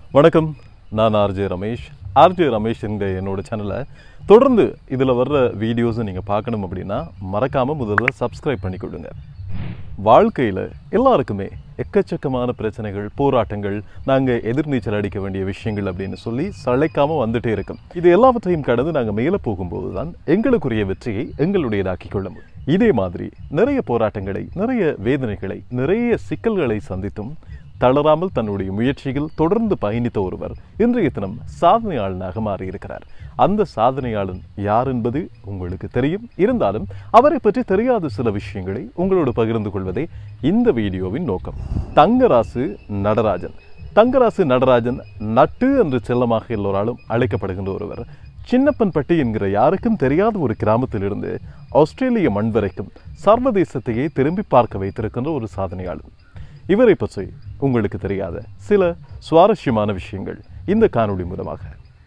வணக்கம் நான் RJ Ramesh RJ Ramesh என்ற என்னோட சேனலை தொடர்ந்து இதில் வர்ற வீடியோஸை நீங்கள் பார்க்கணும் அப்படின்னா மறக்காமல் முதல்ல சப்ஸ்கிரைப் பண்ணி கொடுங்க வாழ்க்கையில் எல்லாருக்குமே எக்கச்சக்கமான பிரச்சனைகள் போராட்டங்கள் நாங்கள் எதிர்நீச்சல் அடிக்க வேண்டிய விஷயங்கள் அப்படின்னு சொல்லி சளைக்காமல் வந்துட்டே இருக்கும் இது எல்லாவற்றையும் கடந்து நாங்கள் மேலே போகும்போது தான் எங்களுக்குரிய வெற்றியை எங்களுடையதாக்கிக் கொள்ள முடியும் இதே மாதிரி நிறைய போராட்டங்களை நிறைய வேதனைகளை நிறைய சிக்கல்களை சந்தித்தும் தளராமல் தன்னுடைய முயற்சியில் தொடர்ந்து பயணித்த ஒருவர் இன்றைய தினம் சாதனையாளனாக மாறியிருக்கிறார் அந்த சாதனையாளன் யார் என்பது உங்களுக்கு தெரியும் இருந்தாலும் அவரை பற்றி தெரியாத சில விஷயங்களை உங்களோடு பகிர்ந்து கொள்வதே இந்த வீடியோவின் நோக்கம் தங்கராசு நடராஜன் தங்கராசு நடராஜன் நட்டு என்று செல்லமாக எல்லோராலும் அழைக்கப்படுகின்ற ஒருவர் சின்னப்பன்பட்டி என்கிற யாருக்கும் தெரியாத ஒரு கிராமத்திலிருந்து ஆஸ்திரேலிய மண் வரைக்கும் சர்வதேசத்தையே திரும்பி பார்க்க வைத்திருக்கின்ற ஒரு சாதனையாளன் இவரை பற்றி உங்களுக்கு தெரியாத சில சுவாரஸ்யமான விஷயங்கள் இந்த காணொளி மூலமாக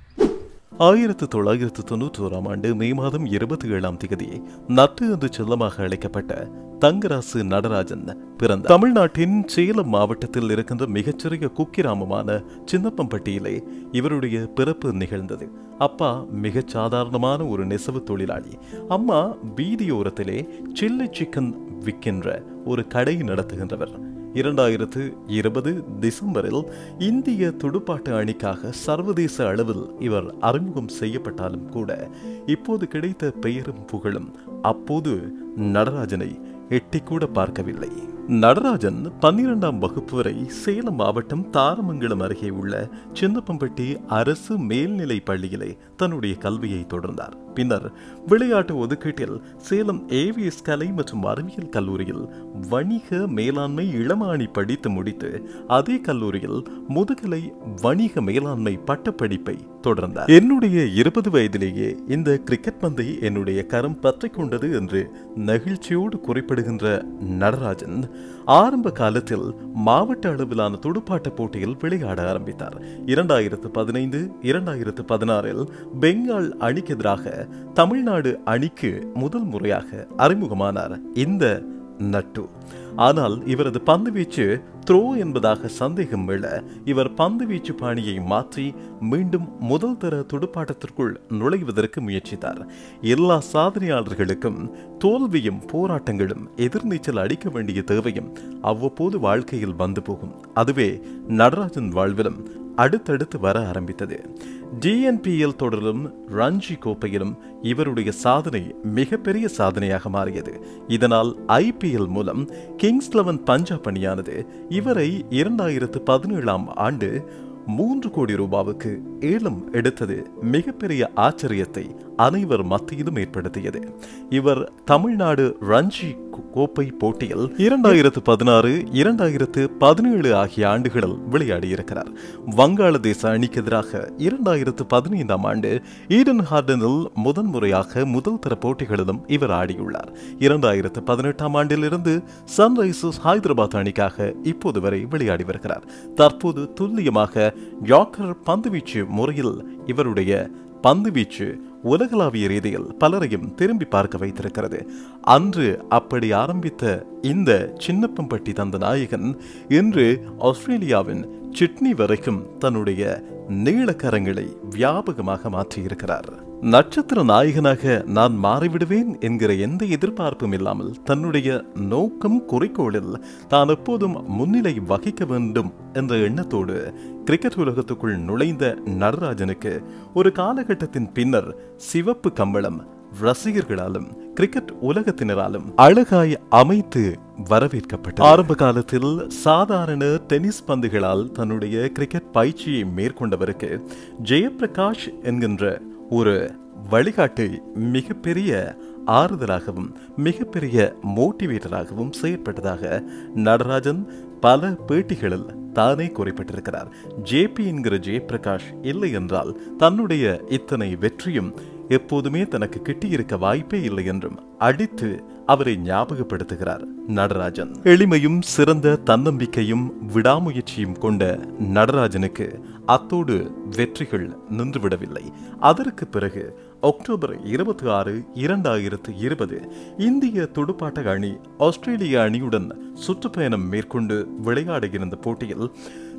ஆயிரத்து தொள்ளாயிரத்து தொண்ணூற்றி ஓராம் ஆண்டு மே மாதம் இருபத்தி ஏழாம் தேதி நட்டு என்று செல்லமாக அழைக்கப்பட்ட தங்கராசு நடராஜன் பிறந்த தமிழ்நாட்டின் சேலம் மாவட்டத்தில் இருக்கின்ற மிகச்சிறிய குக்கிராமமான சின்னப்பம்பட்டியிலே இவருடைய பிறப்பு நிகழ்ந்தது அப்பா மிகச் சாதாரணமான ஒரு நெசவு தொழிலாளி அம்மா வீதியோரத்திலே சில்லி சிக்கன் விற்கின்ற ஒரு கடை நடத்துகின்றவர் இரண்டாயிரத்து இருபது டிசம்பரில் இந்திய துடுப்பாட்ட அணிக்காக சர்வதேச அளவில் இவர் அறிமுகம் செய்யப்பட்டாலும் கூட இப்போது கிடைத்த பெயரும் புகழும் அப்போது நடராஜனை எட்டிக்கூட பார்க்கவில்லை நடராஜன் பன்னிரெண்டாம் வகுப்பு வரை சேலம் மாவட்டம் தாரமங்கலம் அருகே உள்ள சின்னப்பம்பட்டி அரசு மேல்நிலை பள்ளியிலே தன்னுடைய கல்வியை தொடர்ந்தார் பின்னர் விளையாட்டு ஒதுக்கீட்டில் சேலம் ஏவிஎஸ் கலை மற்றும் அறிவியல் கல்லூரியில் வணிக மேலாண்மை இளமானி படித்து முடித்து அதே கல்லூரியில் முதுகலை வணிக மேலாண்மை பட்டப்படிப்பை தொடர்ந்தார் என்னுடைய இருபது வயதிலேயே இந்த கிரிக்கெட் பந்தை என்னுடைய கரம் பற்றிக் கொண்டது என்று நெகிழ்ச்சியோடு குறிப்பிடுகின்ற நடராஜன் ஆரம்ப காலத்தில் மாவட்ட அளவிலான துடுப்பாட்ட போட்டியில் விளையாட ஆரம்பித்தார் இரண்டாயிரத்து பதினைந்து இரண்டாயிரத்து பதினாறில் பெங்கால் அணிக்கு எதிராக தமிழ்நாடு அணிக்கு முதல் முறையாக அறிமுகமானார் இந்த நட்டு ஆனால் இவரது பந்து வீச்சு த்ரோ என்பதாக சந்தேகம் எழ இவர் பந்து வீச்சு பாணியை மாற்றி மீண்டும் முதல் தர துடுப்பாட்டத்திற்குள் நுழைவதற்கு முயற்சித்தார் எல்லா சாதனையாளர்களுக்கும் தோல்வியும் போராட்டங்களும் எதிர்நீச்சல் அடிக்க வேண்டிய தேவையும் அவ்வப்போது வாழ்க்கையில் வந்து போகும் அதுவே நடராஜன் வாழ்விலும் அடுத்தடுத்து வர ஆரம்பித்தது டிஎன்பிஎல் தொடரிலும் ரஞ்சி கோப்பையிலும் இவருடைய சாதனை மிகப்பெரிய சாதனையாக மாறியது இதனால் ஐபிஎல் மூலம் கிங்ஸ் லெவன் பஞ்சாப் அணியானது இவரை இரண்டாயிரத்து பதினேழாம் ஆண்டு மூன்று கோடி ரூபாவுக்கு ஏலம் எடுத்தது மிகப்பெரிய ஆச்சரியத்தை அனைவர் மத்தியிலும் ஏற்படுத்தியது இவர் தமிழ்நாடு ரஞ்சி கோப்பை போட்டியில் இரண்டாயிரத்து பதினாறு இரண்டாயிரத்து பதினேழு ஆகிய ஆண்டுகளில் விளையாடியிருக்கிறார் வங்காளதேச அணிக்கு எதிராக இரண்டாயிரத்து பதினைந்தாம் ஆண்டு ஈடன் ஹார்டனில் முதன்முறையாக முதல் தர போட்டிகளிலும் இவர் ஆடியுள்ளார் இரண்டாயிரத்து பதினெட்டாம் ஆண்டிலிருந்து சன்ரைசர்ஸ் ஹைதராபாத் அணிக்காக இப்போது வரை விளையாடி வருகிறார் தற்போது துல்லியமாக யாக்கர் பந்துவீச்சு முறையில் இவருடைய பந்துவீச்சு உலகளாவிய ரீதியில் பலரையும் திரும்பி பார்க்க வைத்திருக்கிறது அன்று அப்படி ஆரம்பித்த இந்த சின்னப்பம்பட்டி தந்த நாயகன் இன்று ஆஸ்திரேலியாவின் சிட்னி வரைக்கும் தன்னுடைய நீளக்கரங்களை வியாபகமாக மாற்றியிருக்கிறார் நட்சத்திர நாயகனாக நான் மாறிவிடுவேன் என்கிற எந்த எதிர்பார்ப்பும் இல்லாமல் தன்னுடைய நோக்கம் குறிக்கோளில் தான் எப்போதும் முன்னிலை வகிக்க வேண்டும் என்ற எண்ணத்தோடு கிரிக்கெட் உலகத்துக்குள் நுழைந்த நடராஜனுக்கு ஒரு காலகட்டத்தின் பின்னர் சிவப்பு கம்பளம் ரசிகர்களாலும் கிரிக்கெட் உலகத்தினராலும் அழகாய் அமைத்து வரவேற்கப்பட்டது ஆரம்ப காலத்தில் சாதாரண டென்னிஸ் பந்துகளால் தன்னுடைய கிரிக்கெட் பயிற்சியை மேற்கொண்டவருக்கு ஜெயபிரகாஷ் என்கின்ற ஒரு வழிகாட்டி மிகப்பெரிய ஆறுதலாகவும் மிகப்பெரிய மோட்டிவேட்டராகவும் செயற்பட்டதாக நடராஜன் பல பேட்டிகளில் தானே குறிப்பிட்டிருக்கிறார் ஜேபி என்கிற ஜெயபிரகாஷ் இல்லை என்றால் தன்னுடைய இத்தனை வெற்றியும் எப்போதுமே தனக்கு கிட்டியிருக்க வாய்ப்பே இல்லை என்றும் அடித்து அவரை ஞாபகப்படுத்துகிறார் நடராஜன் எளிமையும் சிறந்த தன்னம்பிக்கையும் விடாமுயற்சியும் கொண்ட நடராஜனுக்கு அத்தோடு வெற்றிகள் நின்றுவிடவில்லை அதற்கு பிறகு அக்டோபர் இருபத்தி ஆறு இரண்டாயிரத்து இருபது இந்திய துடுப்பாட்ட அணி ஆஸ்திரேலிய அணியுடன் சுற்றுப்பயணம் மேற்கொண்டு விளையாட இருந்த போட்டியில்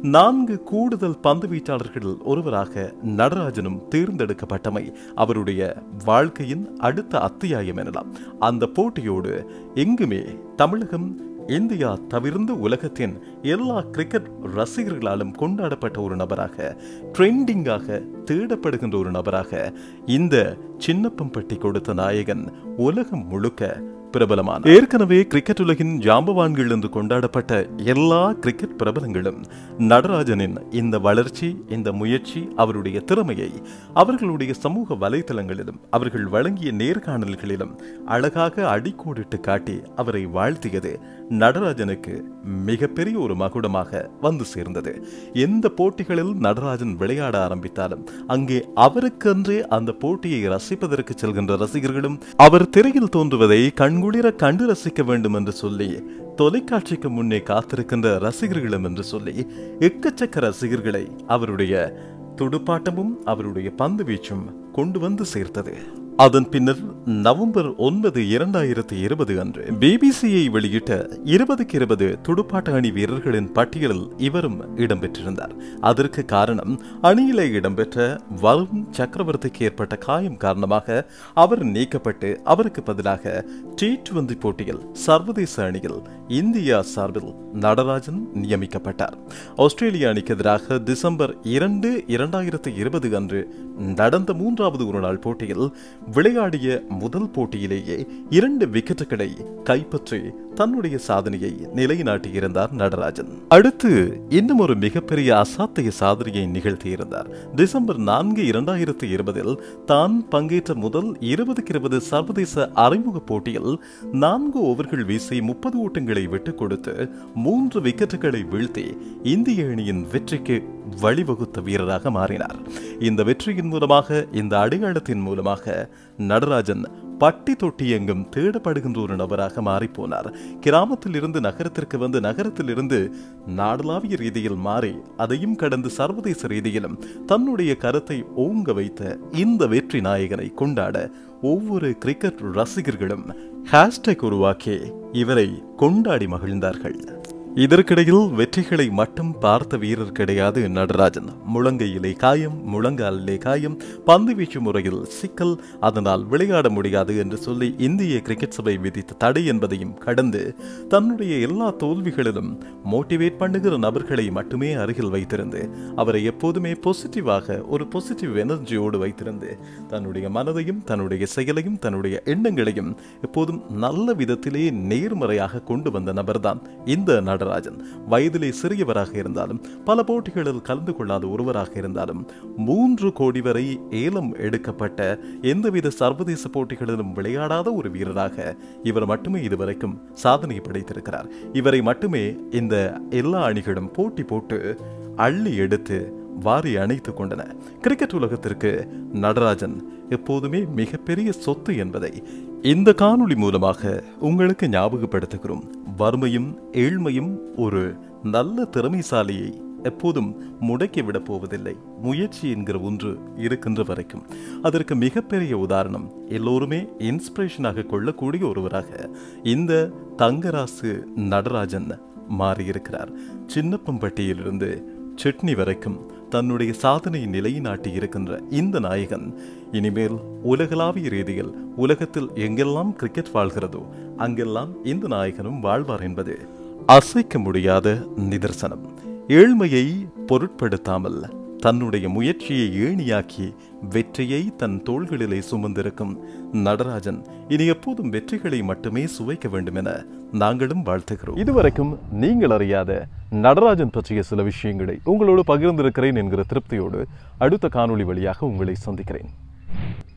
நான்கு கூடுதல் பந்து வீச்சாளர்களில் ஒருவராக நடராஜனும் தேர்ந்தெடுக்கப்பட்டமை அவருடைய வாழ்க்கையின் அடுத்த அத்தியாயம் எனலாம் அந்த போட்டியோடு எங்குமே தமிழகம் இந்தியா தவிர்ந்து உலகத்தின் எல்லா கிரிக்கெட் ரசிகர்களாலும் கொண்டாடப்பட்ட ஒரு நபராக ட்ரெண்டிங்காக தேடப்படுகின்ற ஒரு நபராக இந்த சின்னப்பம்பட்டி கொடுத்த நாயகன் உலகம் முழுக்க பிரபலமான ஏற்கனவே கிரிக்கெட் உலகின் ஜாம்பவான்கள் என்று கொண்டாடப்பட்ட எல்லா கிரிக்கெட் பிரபலங்களும் நடராஜனின் இந்த வளர்ச்சி இந்த முயற்சி அவருடைய திறமையை அவர்களுடைய சமூக வலைதளங்களிலும் அவர்கள் வழங்கிய நேர்காணல்களிலும் அழகாக அடிக்கோடிட்டு காட்டி அவரை வாழ்த்தியது நடராஜனுக்கு மிகப்பெரிய ஒரு மகுடமாக வந்து சேர்ந்தது எந்த போட்டிகளில் நடராஜன் விளையாட ஆரம்பித்தாலும் அங்கே அவருக்கென்றே அந்த போட்டியை ரசிப்பதற்கு செல்கின்ற ரசிகர்களும் அவர் திரையில் தோன்றுவதை கண்குளிர கண்டு ரசிக்க வேண்டும் என்று சொல்லி தொலைக்காட்சிக்கு முன்னே காத்திருக்கின்ற ரசிகர்களும் என்று சொல்லி எக்கச்சக்க ரசிகர்களை அவருடைய துடுப்பாட்டமும் அவருடைய பந்து வீச்சும் கொண்டு வந்து சேர்த்தது அதன் பின்னர் நவம்பர் ஒன்பது இரண்டாயிரத்தி இருபது அன்று பிபிசியை வெளியிட்ட இருபதுக்கு இருபது துடுப்பாட்ட அணி வீரர்களின் பட்டியலில் இவரும் இடம்பெற்றிருந்தார் அதற்கு காரணம் அணியிலே இடம்பெற்ற வருண் சக்கரவர்த்திக்கு ஏற்பட்ட காயம் காரணமாக அவர் நீக்கப்பட்டு அவருக்கு பதிலாக டி டுவெண்டி போட்டியில் சர்வதேச அணியில் இந்தியா சார்பில் நடராஜன் நியமிக்கப்பட்டார் ஆஸ்திரேலிய அணிக்கு எதிராக டிசம்பர் இரண்டு இரண்டாயிரத்தி இருபது அன்று நடந்த மூன்றாவது ஒருநாள் போட்டியில் விளையாடிய முதல் போட்டியிலேயே இரண்டு விக்கெட்டுகளை கைப்பற்றி தன்னுடைய சாதனையை நிலைநாட்டியிருந்தார் நடராஜன் அடுத்து இன்னும் ஒரு மிகப்பெரிய அசாத்திய சாதனையை நிகழ்த்தியிருந்தார் டிசம்பர் நான்கு இரண்டாயிரத்தி இருபதில் தான் பங்கேற்ற முதல் இருபதுக்கு இருபது சர்வதேச அறிமுக போட்டியில் நான்கு ஓவர்கள் வீசி முப்பது ஓட்டங்களை விட்டுக் கொடுத்து மூன்று விக்கெட்டுகளை வீழ்த்தி இந்திய அணியின் வெற்றிக்கு வழிவகுத்த வீரராக மாறினார் இந்த வெற்றியின் மூலமாக இந்த அடையாளத்தின் மூலமாக நடராஜன் பட்டி தொட்டி எங்கும் தேடப்படுகின்ற ஒரு நபராக மாறிப்போனார் கிராமத்தில் இருந்து நகரத்திற்கு வந்து நகரத்தில் இருந்து நாடளாவிய ரீதியில் மாறி அதையும் கடந்து சர்வதேச ரீதியிலும் தன்னுடைய கருத்தை ஓங்க வைத்த இந்த வெற்றி நாயகனை கொண்டாட ஒவ்வொரு கிரிக்கெட் ரசிகர்களும் ஹேஷ்டேக் உருவாக்கி இவரை கொண்டாடி மகிழ்ந்தார்கள் இதற்கிடையில் வெற்றிகளை மட்டும் பார்த்த வீரர் கிடையாது நடராஜன் முழங்கையிலே காயம் முழங்காலிலே காயம் பந்து வீச்சு முறையில் சிக்கல் அதனால் விளையாட முடியாது என்று சொல்லி இந்திய கிரிக்கெட் சபை விதித்த தடை என்பதையும் கடந்து தன்னுடைய எல்லா தோல்விகளிலும் மோட்டிவேட் பண்ணுகிற நபர்களை மட்டுமே அருகில் வைத்திருந்து அவரை எப்போதுமே பாசிட்டிவாக ஒரு பாசிட்டிவ் எனர்ஜியோடு வைத்திருந்து தன்னுடைய மனதையும் தன்னுடைய செயலையும் தன்னுடைய எண்ணங்களையும் எப்போதும் நல்ல விதத்திலே நேர்மறையாக கொண்டு வந்த நபர்தான் இந்த நடராஜன் வயதிலே சிறியவராக இருந்தாலும் பல போட்டிகளில் கலந்து கொள்ளாத ஒருவராக இருந்தாலும் மூன்று கோடி வரை ஏலம் எடுக்கப்பட்ட எந்தவித சர்வதேச போட்டிகளிலும் விளையாடாத ஒரு வீரராக இவர் மட்டுமே இதுவரைக்கும் சாதனை படைத்திருக்கிறார் இவரை மட்டுமே இந்த எல்லா அணிகளும் போட்டி போட்டு அள்ளி எடுத்து வாரி அணைத்துக் கொண்டன கிரிக்கெட் உலகத்திற்கு நடராஜன் எப்போதுமே மிகப்பெரிய சொத்து என்பதை இந்த காணொளி மூலமாக உங்களுக்கு ஞாபகப்படுத்துகிறோம் வறுமையும் ஏழ்மையும் ஒரு நல்ல திறமைசாலியை எப்போதும் முடக்கி விடப் போவதில்லை முயற்சி என்கிற ஒன்று இருக்கின்ற வரைக்கும் அதற்கு மிகப்பெரிய உதாரணம் எல்லோருமே இன்ஸ்பிரேஷனாக கொள்ளக்கூடிய ஒருவராக இந்த தங்கராசு நடராஜன் மாறியிருக்கிறார் சின்னப்பம்பட்டியிலிருந்து செட்னி வரைக்கும் தன்னுடைய சாதனையை நிலைநாட்டி இருக்கின்ற இந்த நாயகன் இனிமேல் உலகளாவிய ரீதியில் உலகத்தில் எங்கெல்லாம் கிரிக்கெட் வாழ்கிறதோ அங்கெல்லாம் இந்த நாயகனும் வாழ்வார் என்பது அசைக்க முடியாத நிதர்சனம் ஏழ்மையை பொருட்படுத்தாமல் தன்னுடைய முயற்சியை ஏணியாக்கி வெற்றியை தன் தோள்களிலே சுமந்திருக்கும் நடராஜன் இனி எப்போதும் வெற்றிகளை மட்டுமே சுவைக்க வேண்டும் என நாங்களும் வாழ்த்துகிறோம் இதுவரைக்கும் நீங்கள் அறியாத நடராஜன் பற்றிய சில விஷயங்களை உங்களோடு பகிர்ந்திருக்கிறேன் என்கிற திருப்தியோடு அடுத்த காணொளி வழியாக உங்களை சந்திக்கிறேன்